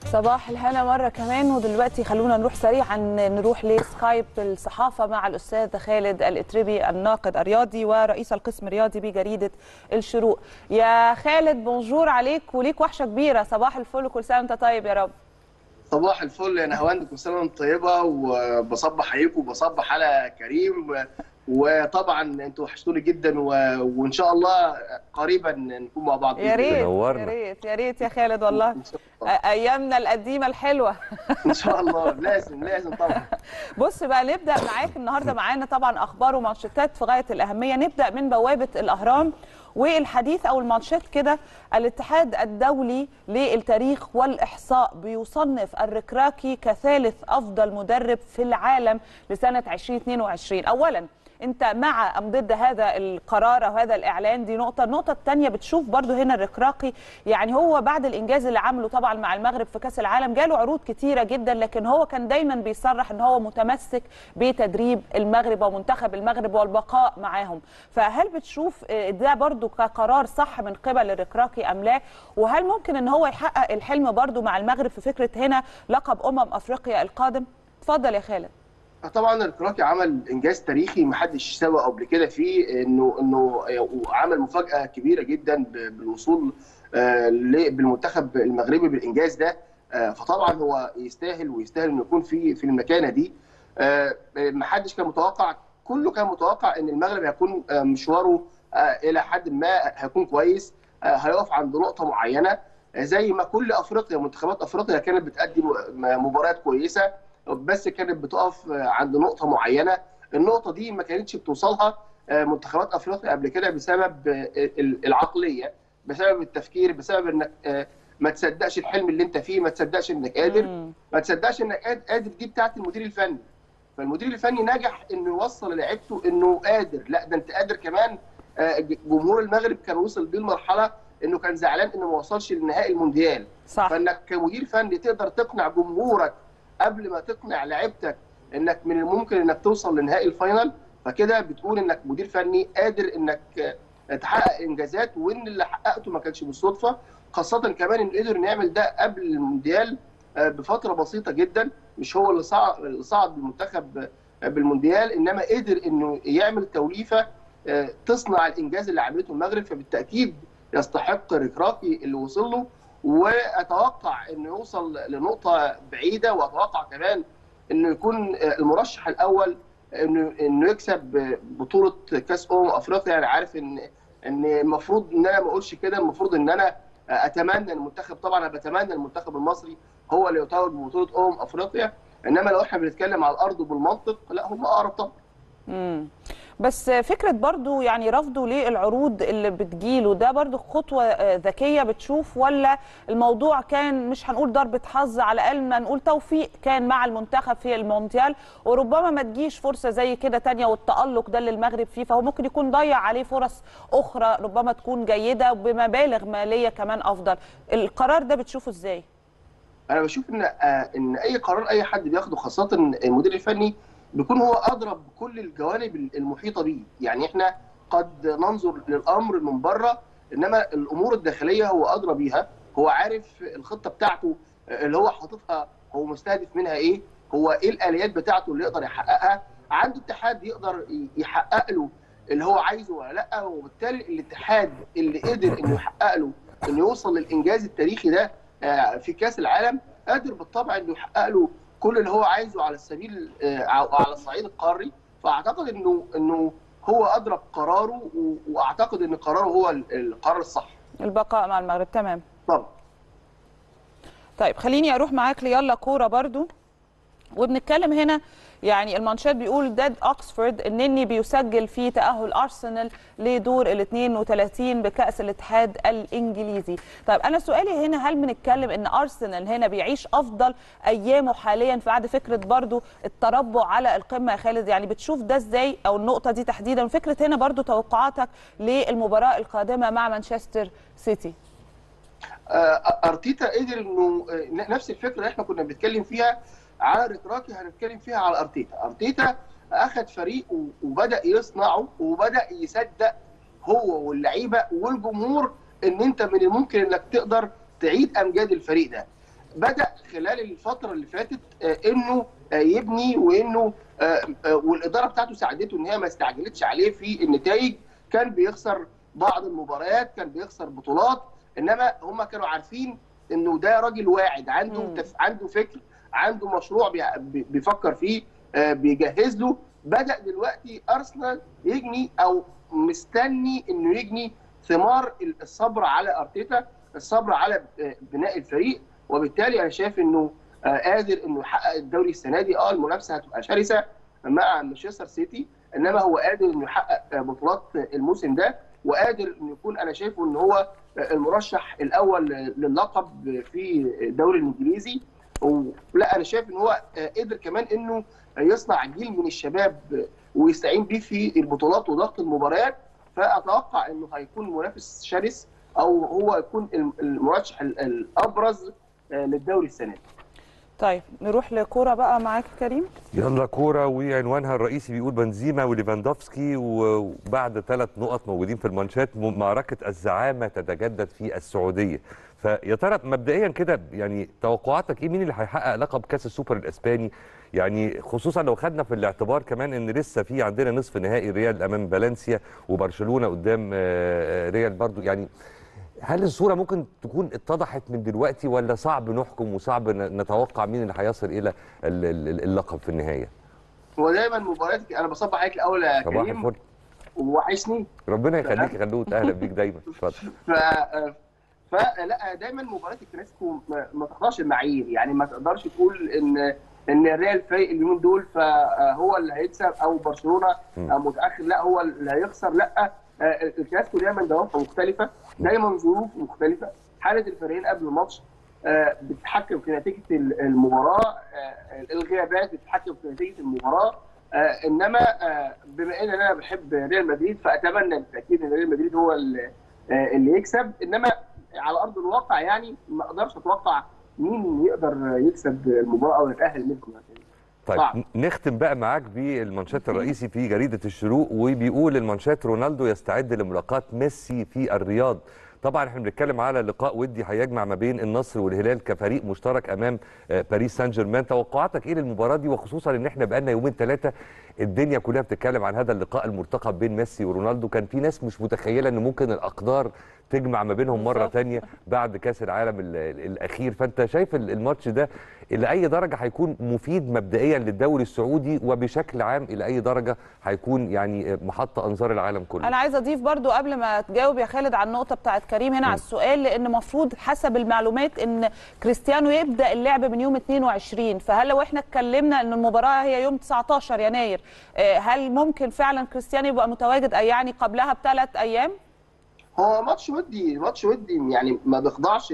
صباح الهنا مرة كمان ودلوقتي خلونا نروح سريعا نروح لسكايب الصحافة مع الأستاذ خالد الإتربي الناقد الرياضي ورئيس القسم الرياضي بجريدة الشروق يا خالد بونجور عليك وليك وحشة كبيرة صباح الفل وكل سنة وأنت طيب يا رب صباح الفل يا نهواند كل سنه وانت طيبه وبصبح عليكم وبصبح على كريم وطبعا انتوا وحشتوني جدا و... وان شاء الله قريبا نكون مع بعض يا ريت يا منورنا. ريت يا ريت يا خالد والله ان شاء الله أ- أيامنا القديمة الحلوة ان شاء الله لازم لازم طبعا بص بقى نبدا معاك النهارده معانا طبعا اخبار ومانشيتات في غايه الاهميه نبدا من بوابه الاهرام والحديث او المانشيت كده الاتحاد الدولي للتاريخ والاحصاء بيصنف الركراكي كثالث افضل مدرب في العالم لسنه 2022 اولا انت مع ام ضد هذا القرار او هذا الاعلان دي نقطه النقطه الثانيه بتشوف برضو هنا الركراكي يعني هو بعد الانجاز اللي عمله طبعا مع المغرب في كاس العالم جاله عروض كتيره جدا لكن هو كان دايما بيصرح ان هو متمسك بتدريب المغرب ومنتخب المغرب والبقاء معاهم فهل بتشوف آه، ده برضو كقرار صح من قبل الركراكي ام لا وهل ممكن ان هو يحقق الحلم برضو مع المغرب في فكره هنا لقب امم افريقيا القادم اتفضل يا خالد طبعا الكراكي عمل انجاز تاريخي ما حدش سبق قبل كده فيه انه انه عمل مفاجاه كبيره جدا ب- بالوصول آه، ل- بالمنتخب المغربي بالانجاز ده آه، فطبعا هو يستاهل ويستاهل انه يكون في في المكانه دي آه، ما حدش كان متوقع كله كان متوقع ان المغرب هيكون آه، مشواره آه، الى حد ما هيكون كويس آه، هيقف عند نقطه معينه آه، زي ما كل افريقيا منتخبات افريقيا كانت بتأدي م- مباريات كويسه بس كانت بتقف آه، عند نقطه معينه النقطه دي ما كانتش بتوصلها آه، منتخبات افريقيا قبل كده بسبب آه، ال- العقليه بسبب التفكير بسبب انك آه، ما تصدقش الحلم اللي انت فيه ما تصدقش انك قادر مم. ما تصدقش انك قاد- قادر دي بتاعت المدير الفني فالمدير الفني نجح انه يوصل لعيبته انه قادر لا ده انت قادر كمان آه، جمهور المغرب كان وصل بيه لمرحله انه كان زعلان انه ما وصلش لنهائي المونديال صح فانك كمدير فني تقدر تقنع جمهورك قبل ما تقنع لعيبتك انك من الممكن انك توصل لنهائي الفاينل فكده بتقول انك مدير فني قادر انك آه، تحقق انجازات وان اللي حققته ما كانش بالصدفه خاصه كمان انه قدر نعمل ده قبل المونديال آه، بفتره بسيطه جدا مش هو اللي صعد اللي صعد بالمنتخب آه، بالمونديال انما قدر انه يعمل توليفه آه، تصنع الانجاز اللي عملته المغرب فبالتاكيد يستحق ركراكي اللي وصل له واتوقع انه يوصل لنقطه بعيده واتوقع كمان انه يكون المرشح الاول انه انه يكسب بطوله كاس امم افريقيا انا عارف ان ان المفروض ان انا ما اقولش كده المفروض ان انا اتمنى المنتخب طبعا انا بتمنى المنتخب المصري هو اللي يتوج ببطوله امم افريقيا انما لو احنا بنتكلم على الارض وبالمنطق لا هم اقرب طبعا مم. بس فكرة برضو يعني رفضه للعروض اللي بتجيله ده برضو خطوة آه، ذكية بتشوف ولا الموضوع كان مش هنقول ضربة حظ على الأقل ما نقول توفيق كان مع المنتخب في المونديال وربما ما تجيش فرصة زي كده تانية والتألق ده اللي المغرب فيه فهو ممكن يكون ضيع عليه فرص أخرى ربما تكون جيدة وبمبالغ مالية كمان أفضل القرار ده بتشوفه إزاي؟ انا بشوف ان آه، ان اي قرار اي حد بياخده خاصه المدير الفني بيكون هو ادرى بكل الجوانب المحيطه بيه يعني احنا قد ننظر للامر من بره انما الامور الداخليه هو ادرى بيها هو عارف الخطه بتاعته آه، اللي هو حاططها هو مستهدف منها ايه هو ايه الاليات بتاعته اللي يقدر يحققها عنده اتحاد يقدر يحقق له اللي هو عايزه ولا لا وبالتالي الاتحاد اللي قدر انه يحقق له انه يوصل للانجاز التاريخي ده آه، في كاس العالم قادر بالطبع انه يحقق له كل اللي هو عايزه على السبيل آه، أو على الصعيد القاري فاعتقد انه انه هو ادرك قراره و- واعتقد ان قراره هو ال- القرار الصح البقاء مع المغرب تمام طبعا طيب خليني اروح معاك ليلا كوره برضو وبنتكلم هنا يعني المانشات بيقول داد اوكسفورد النني بيسجل في تاهل ارسنال لدور ال 32 بكاس الاتحاد الانجليزي طيب انا سؤالي هنا هل بنتكلم ان ارسنال هنا بيعيش افضل ايامه حاليا في بعد فكره برضو التربع على القمه يا خالد يعني بتشوف ده ازاي او النقطه دي تحديدا فكره هنا برضو توقعاتك للمباراه القادمه مع مانشستر سيتي آه، ارتيتا قدر انه آه، نفس الفكره اللي احنا كنا بنتكلم فيها على ركراكي هنتكلم فيها على ارتيتا ارتيتا اخذ فريق و- وبدا يصنعه وبدا يصدق هو واللعيبه والجمهور ان انت من الممكن انك تقدر تعيد امجاد الفريق ده بدا خلال الفتره اللي فاتت انه يبني وانه والاداره بتاعته ساعدته ان هي ما استعجلتش عليه في النتائج كان بيخسر بعض المباريات كان بيخسر بطولات انما هم كانوا عارفين انه ده راجل واعد عنده مم. تف... عنده فكر عنده مشروع بي... بي- بيفكر فيه آه، بيجهز له بدا دلوقتي ارسنال يجني او مستني انه يجني ثمار الصبر على ارتيتا الصبر على آه، بناء الفريق وبالتالي انا شايف انه آه، قادر انه يحقق الدوري السنه دي اه المنافسه هتبقى شرسه مع مانشستر سيتي انما هو قادر انه يحقق آه، بطولات الموسم ده وقادر انه يكون انا شايفه ان هو المرشح الاول للقب في الدوري الانجليزي ولا انا شايف ان هو قدر كمان انه يصنع جيل من الشباب ويستعين بيه في البطولات وضغط المباريات فاتوقع انه هيكون منافس شرس او هو يكون المرشح الابرز للدوري السنه دي طيب نروح لكوره بقى معاك كريم يلا كوره وعنوانها الرئيسي بيقول بنزيما وليفاندوفسكي وبعد ثلاث نقط موجودين في المانشات معركه الزعامه تتجدد في السعوديه فيا ترى مبدئيا كده يعني توقعاتك ايه مين اللي هيحقق لقب كاس السوبر الاسباني يعني خصوصا لو خدنا في الاعتبار كمان ان لسه في عندنا نصف نهائي ريال امام فالنسيا وبرشلونه قدام ريال برضو يعني هل الصوره ممكن تكون اتضحت من دلوقتي ولا صعب نحكم وصعب نتوقع مين اللي هيصل الى اللقب في النهايه؟ هو دايما مباريات انا بصبح عليك الاول يا صباح كريم الفل ووحشني ربنا يخليك يا خلود اهلا بيك دايما اتفضل ف فلا دايما مباريات الكلاسيكو ما ما تخضعش المعايير يعني ما تقدرش تقول ان ان الريال فايق اليومين دول فهو اللي هيكسب او برشلونه متاخر لا هو اللي هيخسر لا الكلاسيكو دايما دوافع مختلفه دايما ظروف مختلفه حاله الفريقين قبل الماتش بتتحكم في نتيجه المباراه الغيابات بتتحكم في نتيجه المباراه انما بما ان انا بحب ريال مدريد فاتمنى بالتاكيد ان ريال مدريد هو اللي يكسب انما على ارض الواقع يعني ما اقدرش اتوقع مين يقدر يكسب المباراه او يتاهل منكم طيب صعب. نختم بقى معاك بالمانشات الرئيسي في جريده الشروق وبيقول المانشات رونالدو يستعد لملاقاه ميسي في الرياض طبعا احنا بنتكلم على لقاء ودي هيجمع ما بين النصر والهلال كفريق مشترك امام باريس سان جيرمان توقعاتك ايه للمباراه دي وخصوصا ان احنا بقالنا يومين ثلاثه الدنيا كلها بتتكلم عن هذا اللقاء المرتقب بين ميسي ورونالدو كان في ناس مش متخيله ان ممكن الاقدار تجمع ما بينهم مره ثانيه بعد كاس العالم الاخير فانت شايف الماتش ده الى اي درجه هيكون مفيد مبدئيا للدوري السعودي وبشكل عام الى اي درجه هيكون يعني محط انظار العالم كله انا عايزه اضيف برضو قبل ما تجاوب يا خالد على النقطه بتاعت كريم هنا م. على السؤال لان المفروض حسب المعلومات ان كريستيانو يبدا اللعب من يوم 22 فهل لو احنا اتكلمنا ان المباراه هي يوم 19 يناير هل ممكن فعلا كريستيانو يبقى متواجد يعني قبلها بثلاث ايام هو ماتش ودي ماتش ودي يعني ما بيخضعش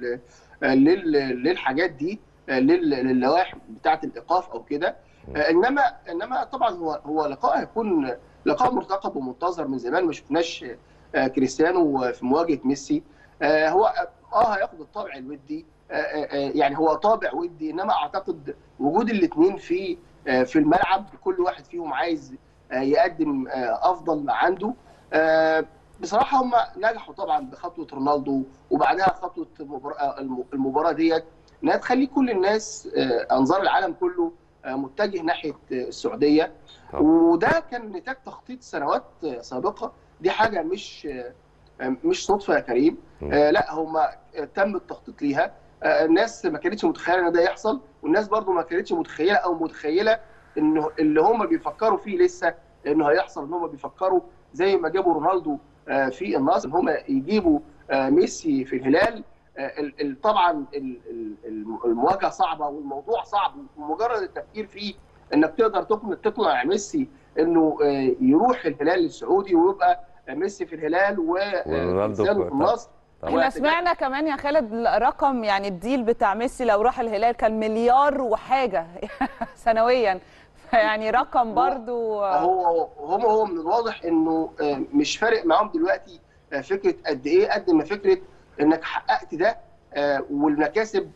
للحاجات دي للوائح بتاعه الايقاف او كده انما انما طبعا هو هو لقاء هيكون لقاء مرتقب ومنتظر من زمان ما شفناش كريستيانو في مواجهه ميسي هو اه هياخد الطابع الودي يعني هو طابع ودي انما اعتقد وجود الاثنين في في الملعب كل واحد فيهم عايز يقدم افضل ما عنده بصراحه هم نجحوا طبعا بخطوه رونالدو وبعدها خطوه المباراه ديت انها تخلي كل الناس انظار العالم كله متجه ناحيه السعوديه طبعا. وده كان نتاج تخطيط سنوات سابقه دي حاجه مش مش صدفه يا كريم لا هم تم التخطيط ليها الناس ما كانتش متخيله ان ده يحصل والناس برضو ما كانتش متخيله او متخيله انه اللي هم بيفكروا فيه لسه انه هيحصل ان هم بيفكروا زي ما جابوا رونالدو في النصر ان هم يجيبوا ميسي في الهلال طبعا المواجهه صعبه والموضوع صعب ومجرد التفكير فيه انك تقدر تقنع تقنع ميسي انه يروح الهلال السعودي ويبقى ميسي في الهلال ورونالدو في النصر احنا سمعنا كمان يا خالد رقم يعني الديل بتاع ميسي لو راح الهلال كان مليار وحاجه سنويا يعني رقم برضو هو هو هو من الواضح انه مش فارق معاهم دلوقتي فكره قد ايه قد ما فكره انك حققت ده والمكاسب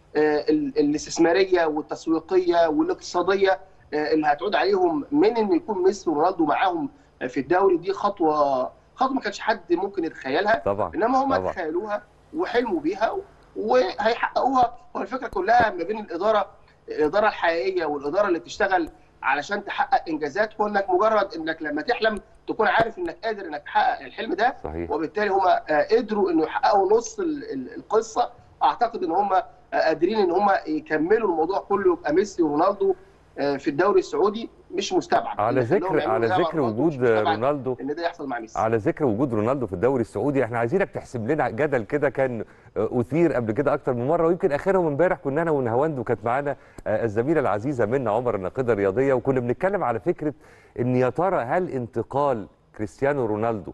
الاستثماريه والتسويقيه والاقتصاديه اللي هتعود عليهم من ان يكون ميسي ورونالدو معاهم في الدوري دي خطوه خطوه ما كانش حد ممكن يتخيلها طبعا انما هم طبعا. تخيلوها وحلموا بيها وهيحققوها هو الفكره كلها ما بين الاداره الاداره الحقيقيه والاداره اللي بتشتغل علشان تحقق انجازات هو انك مجرد انك لما تحلم تكون عارف انك قادر انك تحقق الحلم ده صحيح وبالتالي هم قدروا انه يحققوا نص ال- ال- القصه اعتقد ان هم قادرين ان هم يكملوا الموضوع كله يبقى ميسي ورونالدو آه، في الدوري السعودي مش مستبعد على إن كلهم ذكر يعملوا على زي ما ذكر رونالدو مش وجود مستبعد رونالدو ان ده يحصل مع ميسي على ذكر وجود رونالدو في الدوري السعودي احنا عايزينك تحسب لنا جدل كده كان اثير قبل كده اكتر من مره ويمكن اخرهم امبارح كنا انا ونهاوند وكانت معانا آه، الزميله العزيزه منا عمر الناقده الرياضيه وكنا بنتكلم على فكره ان يا ترى هل انتقال كريستيانو رونالدو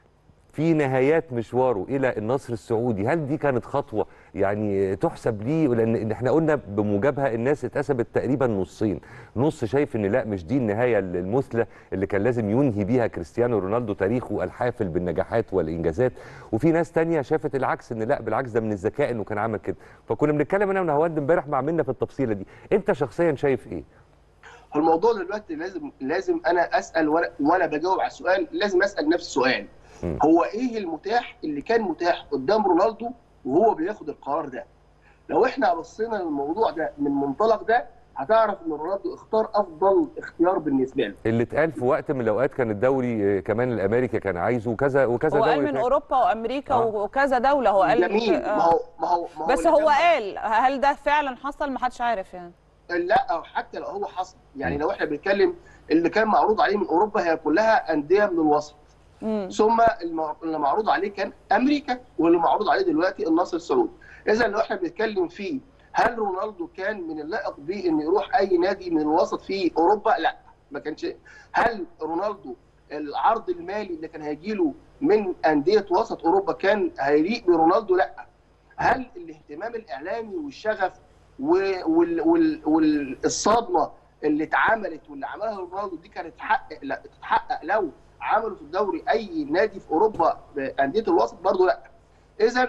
في نهايات مشواره الى النصر السعودي هل دي كانت خطوه يعني تحسب ليه لان إن احنا قلنا بموجبها الناس اتقسمت تقريبا نصين نص شايف ان لا مش دي النهايه المثلى اللي كان لازم ينهي بيها كريستيانو رونالدو تاريخه الحافل بالنجاحات والانجازات وفي ناس تانية شافت العكس ان لا بالعكس ده من الذكاء انه كان عمل كده فكنا بنتكلم انا ونهاوند امبارح مع منا في التفصيله دي انت شخصيا شايف ايه الموضوع دلوقتي لازم لازم انا اسال وانا وانا بجاوب على السؤال لازم اسال نفسي سؤال مم. هو ايه المتاح اللي كان متاح قدام رونالدو وهو بياخد القرار ده لو احنا بصينا للموضوع ده من منطلق ده هتعرف ان رونالدو اختار افضل اختيار بالنسبه له اللي اتقال في وقت من الاوقات كان الدوري آه، كمان الامريكي كان عايزه وكذا وكذا هو دوري قال من تاني. اوروبا وامريكا آه. وكذا دوله هو قال جميل آه. ما هو ما هو ما هو بس اللي هو كان- قال هل ده فعلا حصل ما حدش عارف يعني لا أو حتى لو هو حصل يعني لو احنا بنتكلم اللي كان معروض عليه من اوروبا هي كلها انديه من الوسط مم. ثم الم- اللي معروض عليه كان امريكا واللي معروض عليه دلوقتي النصر السعودي اذا لو احنا بنتكلم فيه هل رونالدو كان من اللائق بيه انه يروح اي نادي من الوسط في اوروبا لا ما كانش هل رونالدو العرض المالي اللي كان هيجيله من انديه وسط اوروبا كان هيليق برونالدو لا هل الاهتمام الاعلامي والشغف والصدمه اللي اتعملت واللي عملها رونالدو دي كانت تتحقق لا تتحقق لو عملوا في الدوري اي نادي في اوروبا انديه الوسط برضه لا اذا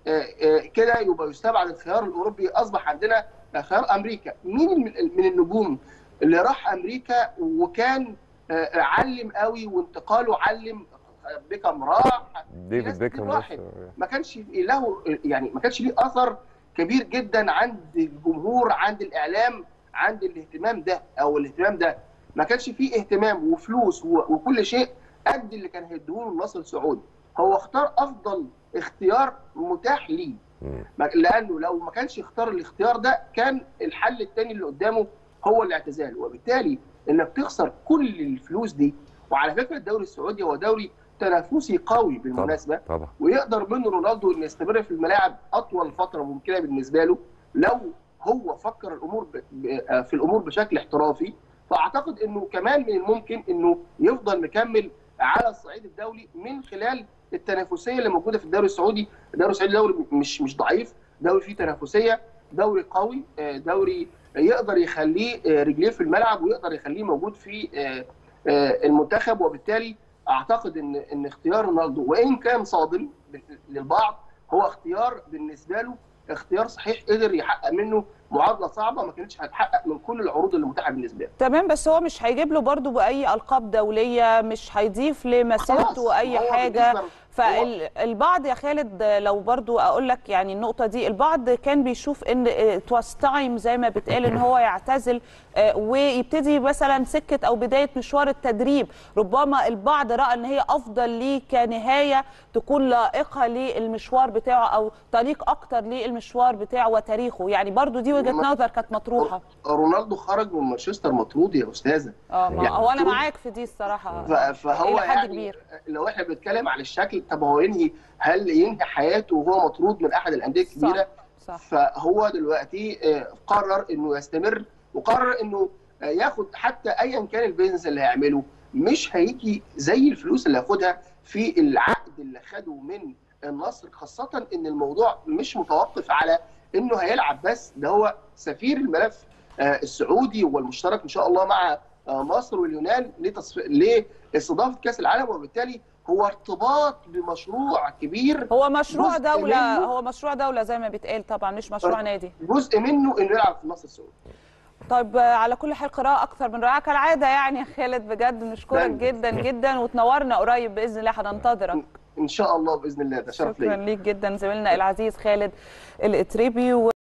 كده يبقى يستبعد الخيار الاوروبي اصبح عندنا خيار امريكا مين من النجوم اللي راح امريكا وكان آه، علم قوي وانتقاله علم بيكام راح ديفيد ناس بيكهام كتير راحت. بس- ما كانش له يعني ما كانش ليه اثر كبير جدا عند الجمهور عند الاعلام عند الاهتمام ده او الاهتمام ده ما كانش فيه اهتمام وفلوس و- وكل شيء قد اللي كان هيديهوله النصر السعودي هو اختار افضل اختيار متاح ليه مم. ما- لانه لو ما كانش اختار الاختيار ده كان الحل الثاني اللي قدامه هو الاعتزال وبالتالي انك تخسر كل الفلوس دي وعلى فكره الدوري السعودي هو دوري تنافسي قوي بالمناسبه طبعا ويقدر منه رونالدو انه يستمر في الملاعب اطول فتره ممكنه بالنسبه له لو هو فكر الامور ب... ب... في الامور بشكل احترافي فاعتقد انه كمان من الممكن انه يفضل مكمل على الصعيد الدولي من خلال التنافسيه اللي موجوده في الدوري السعودي، الدوري السعودي دوري مش مش ضعيف، دوري فيه تنافسيه، دوري قوي، آه، دوري يقدر يخليه آه، رجليه في الملعب ويقدر يخليه موجود في آه، آه، المنتخب وبالتالي اعتقد ان ان اختيار رونالدو وان كان صادم للبعض هو اختيار بالنسبه له اختيار صحيح قدر يحقق منه معادله صعبه ما كانتش هتحقق من كل العروض اللي متاحه بالنسبه له. تمام بس هو مش هيجيب له برضه باي القاب دوليه مش هيضيف خلاص، لمسيرته اي هو حاجه بالنسبة- هو- فالبعض يا خالد لو برضو اقول لك يعني النقطه دي البعض كان بيشوف ان تواس تايم زي ما بتقال ان هو يعتزل آه، ويبتدي مثلا سكه او بدايه مشوار التدريب ربما البعض راى ان هي افضل ليه كنهايه تكون لائقه للمشوار بتاعه او طريق اكتر للمشوار بتاعه وتاريخه يعني برضو دي وجهه ما- نظر كانت مطروحه رونالدو خرج من مانشستر مطرود يا استاذه اه ما- يعني هو انا مطرود. معاك في دي الصراحه ف- فهو الى حد يعني كبير لو احنا بنتكلم على الشكل طب هو ينهي هل ينهي حياته وهو مطرود من احد الانديه الكبيره صح فهو دلوقتي آه، قرر انه يستمر وقرر انه آه، ياخد حتى ايا كان البيزنس اللي هيعمله مش هيجي زي الفلوس اللي هياخدها في العقد اللي خده من النصر خاصه ان الموضوع مش متوقف على انه هيلعب بس ده هو سفير الملف آه، السعودي والمشترك ان شاء الله مع آه، مصر واليونان لتصف... لاستضافه كاس العالم وبالتالي هو ارتباط بمشروع كبير هو مشروع جزء دولة منه- هو مشروع دولة زي ما بيتقال طبعا مش مشروع نادي جزء منه انه يلعب في النصر السعودي طيب آه، على كل حال قراءة أكثر من رائعة كالعادة يعني يا خالد بجد نشكرك دايما. جدا جدا وتنورنا قريب بإذن الله هننتظرك ان شاء الله باذن الله ده شرف شكرا ليا ليك جدا زميلنا العزيز خالد الاتريبي